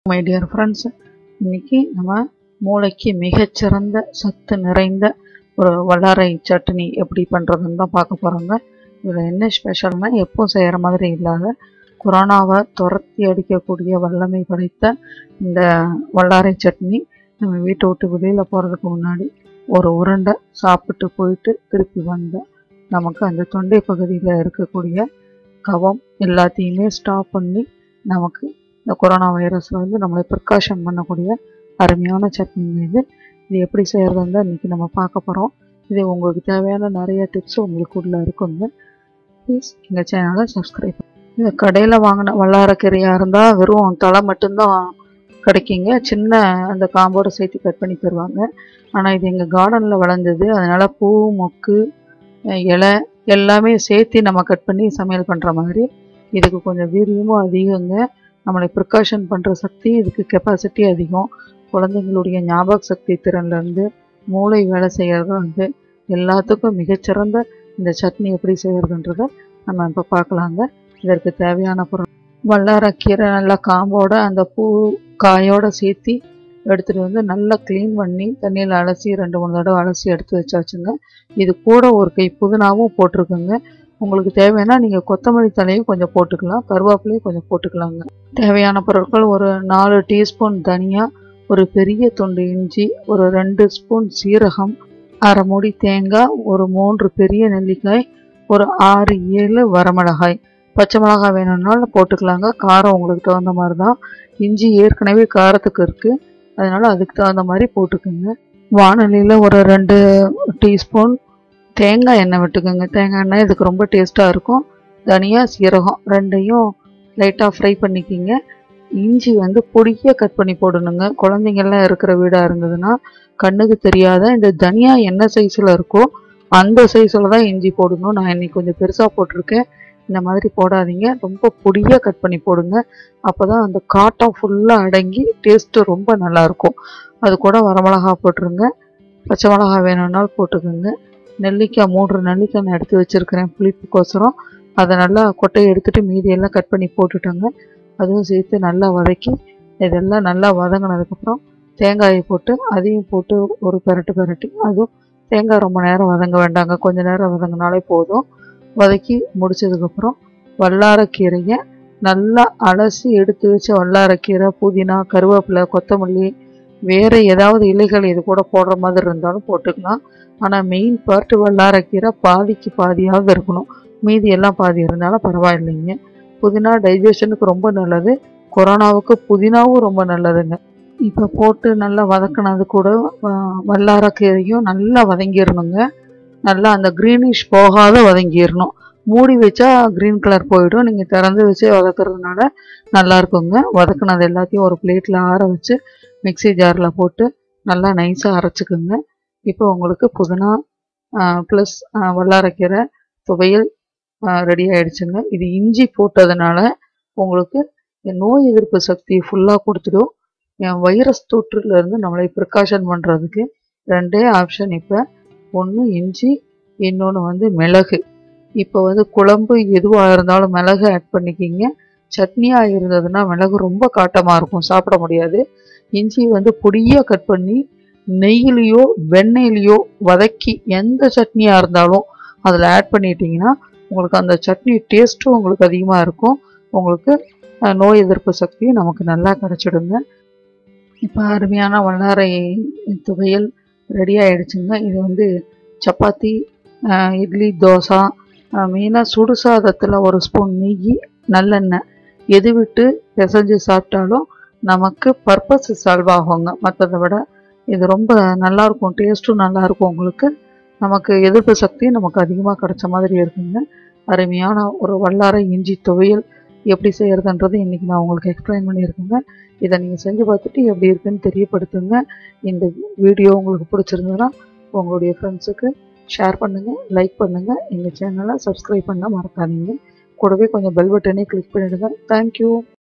my dear friends இன்னைக்கு நம்ம மூளைக்கு மிகச்சிறந்த சத்து நிறைந்த ஒரு வல்லாரை சட்னி எப்படி பண்ணுறதுன்னு தான் பார்க்க போகிறோங்க இதில் என்ன ஸ்பெஷல்னா எப்பவும் செய்கிற மாதிரி இல்லாத கொரோனாவை துரத்தி அடிக்கக்கூடிய வல்லமை படைத்த இந்த வல்லாரை சட்னி நம்ம வீட்டை விட்டு வெளியில் போகிறதுக்கு முன்னாடி ஒரு உருண்டை சாப்பிட்டு போயிட்டு திருப்பி வந்தால் நமக்கு அந்த தொண்டை பகுதியில் இருக்கக்கூடிய கவம் எல்லாத்தையுமே ஸ்டாப் பண்ணி நமக்கு இந்த கொரோனா வைரஸில் வந்து நம்மளை ப்ரிகாஷன் பண்ணக்கூடிய அருமையான சட்னிங்க இது இது எப்படி செய்கிறதுன்னு தான் இன்றைக்கி நம்ம பார்க்க போகிறோம் இது உங்களுக்கு தேவையான நிறைய டிப்ஸ் உங்களுக்கு உள்ள இருக்குங்க ப்ளீஸ் எங்கள் சேனலை சப்ஸ்கிரைப் இந்த கடையில் வாங்கின வல்லாரக்கீரையாக இருந்தால் வெறும் தலை மட்டும்தான் கிடைக்குங்க சின்ன அந்த காம்போட சேர்த்து கட் பண்ணி தருவாங்க ஆனால் இது எங்கள் கார்டனில் வளர்ந்தது அதனால் பூ மொக்கு அஹ் இலை எல்லாமே சேர்த்து நம்ம கட் பண்ணி சமையல் பண்ணுற மாதிரி இதுக்கு கொஞ்சம் வீரியமும் அதிகங்க நம்மளை ப்ரிகாஷன் பண்ணுற சக்தி இதுக்கு கெப்பாசிட்டி அதிகம் குழந்தைங்களுடைய ஞாபக சக்தி திறன்லேருந்து மூளை வேலை செய்கிறது வந்து எல்லாத்துக்கும் மிகச்சிறந்த இந்த சட்னி எப்படி செய்கிறதுன்றதை நம்ம இப்போ பார்க்கலாங்க இதற்கு தேவையான பொருள் வல்லாரக்கீரை நல்லா காம்போட அந்த பூ காயோட சேர்த்து எடுத்துகிட்டு வந்து நல்லா க்ளீன் பண்ணி தண்ணியில் அலசி ரெண்டு மூணு தடவை அலசி எடுத்து வச்சாச்சுங்க இது கூட ஒரு கை புதினாவும் போட்டிருக்குங்க உங்களுக்கு தேவைன்னா நீங்கள் கொத்தமல்லி தலையும் கொஞ்சம் போட்டுக்கலாம் கருவேப்பிலையும் கொஞ்சம் போட்டுக்கலாங்க தேவையான பொருட்கள் ஒரு நாலு டீஸ்பூன் தனியா ஒரு பெரிய துண்டு இஞ்சி ஒரு ரெண்டு ஸ்பூன் சீரகம் அரை மூடி தேங்காய் ஒரு மூன்று பெரிய நெல்லிக்காய் ஒரு ஆறு ஏழு வரமிளகாய் பச்சை மிளகாய் வேணும்னாலும் போட்டுக்கலாங்க காரம் உங்களுக்கு தகுந்த மாதிரி தான் இஞ்சி ஏற்கனவே காரத்துக்கு இருக்குது அதனால அதுக்கு தகுந்த மாதிரி போட்டுக்கோங்க வானொலியில் ஒரு ரெண்டு டீஸ்பூன் தேங்காய் எண்ணெய் விட்டுக்கோங்க தேங்காய் எண்ணெய் இதுக்கு ரொம்ப டேஸ்ட்டாக இருக்கும் தனியாக சீரகம் ரெண்டையும் லைட்டாக ஃப்ரை பண்ணிக்கிங்க இஞ்சி வந்து பொடியாக கட் பண்ணி போடணுங்க குழந்தைங்கள்லாம் இருக்கிற வீடாக இருந்ததுன்னா கண்ணுக்கு தெரியாத இந்த தனியா என்ன சைஸில் இருக்கோ அந்த சைஸில் தான் இஞ்சி போடணும் நான் இன்னைக்கு கொஞ்சம் பெருசாக போட்டிருக்கேன் இந்த மாதிரி போடாதீங்க ரொம்ப பொடியாக கட் பண்ணி போடுங்க அப்போ தான் அந்த காட்டம் ஃபுல்லாக அடங்கி டேஸ்ட்டு ரொம்ப நல்லாயிருக்கும் அது கூட வரமிளகா போட்டுருங்க பச்சை மிளகா வேணும்னாலும் போட்டுக்கோங்க நெல்லிக்காய் மூன்று நெல்லிக்காய் நான் எடுத்து வச்சுருக்கிறேன் புளிப்புக்கோசரம் அதை நல்லா கொட்டையை எடுத்துகிட்டு மீதியெல்லாம் கட் பண்ணி போட்டுட்டோங்க அதுவும் சேர்த்து நல்லா வதக்கி இதெல்லாம் நல்லா வதங்கினதுக்கப்புறம் தேங்காயை போட்டு அதையும் போட்டு ஒரு பெரட்டு பெரட்டி அதுவும் தேங்காய் ரொம்ப நேரம் வதங்க வேண்டாங்க கொஞ்ச நேரம் வதங்கினாலே போதும் வதக்கி முடிச்சதுக்கப்புறம் வல்லாரக்கீரையை நல்லா அலசி எடுத்து வச்ச வல்லாரக்கீரை புதினா கருவேப்பிலை கொத்தமல்லி வேறு ஏதாவது இலைகள் இது கூட போடுற மாதிரி இருந்தாலும் போட்டுக்கலாம் ஆனால் மெயின் பார்ட் வல்லாரக்கீரை பாதிக்கு பாதியாக இருக்கணும் மீதி எல்லாம் பாதி இருந்தாலும் பரவாயில்லைங்க புதினா டைஜஷனுக்கு ரொம்ப நல்லது கொரோனாவுக்கு புதினாவும் ரொம்ப நல்லதுங்க இப்போ போட்டு நல்லா வதக்கினது கூட வல்லாரக்கீரையும் நல்லா வதங்கிடணுங்க நல்லா அந்த க்ரீனிஷ் போகாத வதங்கிடணும் மூடி வச்சா க்ரீன் கலர் போயிடும் நீங்கள் திறந்து வச்சு வதக்குறதுனால நல்லா இருக்குங்க வதக்குனது எல்லாத்தையும் ஒரு பிளேட்டில் ஆற வச்சு மிக்சி ஜாரில் போட்டு நல்லா நைஸாக அரைச்சிக்கோங்க இப்போ உங்களுக்கு புதினா ப்ளஸ் வல்லாரக்கீரை துவையல் ரெடி ஆயிடுச்சுங்க இது இஞ்சி போட்டதுனால உங்களுக்கு நோய் எதிர்ப்பு சக்தி ஃபுல்லாக கொடுத்துடும் என் வைரஸ் தொற்றுலேருந்து நம்மளை ப்ரிகாஷன் பண்ணுறதுக்கு ரெண்டே ஆப்ஷன் இப்போ ஒன்று இஞ்சி இன்னொன்று வந்து மிளகு இப்போ வந்து குழம்பு எதுவாக இருந்தாலும் மிளகு ஆட் பண்ணிக்கிங்க சட்னியாக இருந்ததுன்னா மிளகு ரொம்ப காட்டமாக இருக்கும் சாப்பிட முடியாது இஞ்சி வந்து பொடியாக கட் பண்ணி நெய்யிலையோ வெண்ணெயிலையோ வதக்கி எந்த சட்னியாக இருந்தாலும் அதில் ஆட் பண்ணிட்டீங்கன்னா உங்களுக்கு அந்த சட்னி டேஸ்ட்டும் உங்களுக்கு அதிகமாக இருக்கும் உங்களுக்கு நோய் எதிர்ப்பு சக்தியும் நமக்கு நல்லா கிடச்சிடுங்க இப்போ அருமையான வல்லாரை துவையல் ரெடி ஆகிடுச்சுங்க இது வந்து சப்பாத்தி இட்லி தோசை மெயினாக சுடு சாதத்தில் ஒரு ஸ்பூன் நெய் நல்லெண்ணெய் எது விட்டு பிசைஞ்சு சாப்பிட்டாலும் நமக்கு பர்பஸ் சால்வ் ஆகுங்க மற்றதை விட இது ரொம்ப நல்லாயிருக்கும் டேஸ்ட்டும் நல்லாயிருக்கும் உங்களுக்கு நமக்கு எதிர்ப்பு சக்தியும் நமக்கு அதிகமாக கிடைச்ச மாதிரி இருக்குங்க அருமையான ஒரு வல்லாரை இஞ்சி துவையல் எப்படி செய்கிறதுன்றது இன்றைக்கி நான் உங்களுக்கு எக்ஸ்பிளைன் பண்ணியிருக்கேங்க இதை நீங்கள் செஞ்சு பார்த்துட்டு எப்படி இருக்குன்னு தெரியப்படுத்துங்க இந்த வீடியோ உங்களுக்கு பிடிச்சிருந்ததுன்னா உங்களுடைய ஃப்ரெண்ட்ஸுக்கு ஷேர் பண்ணுங்கள் லைக் பண்ணுங்கள் எங்கள் சேனலை சப்ஸ்கிரைப் பண்ண மறக்காதீங்க கூடவே கொஞ்சம் பெல் பட்டனே கிளிக் பண்ணிவிடுங்க தேங்க்யூ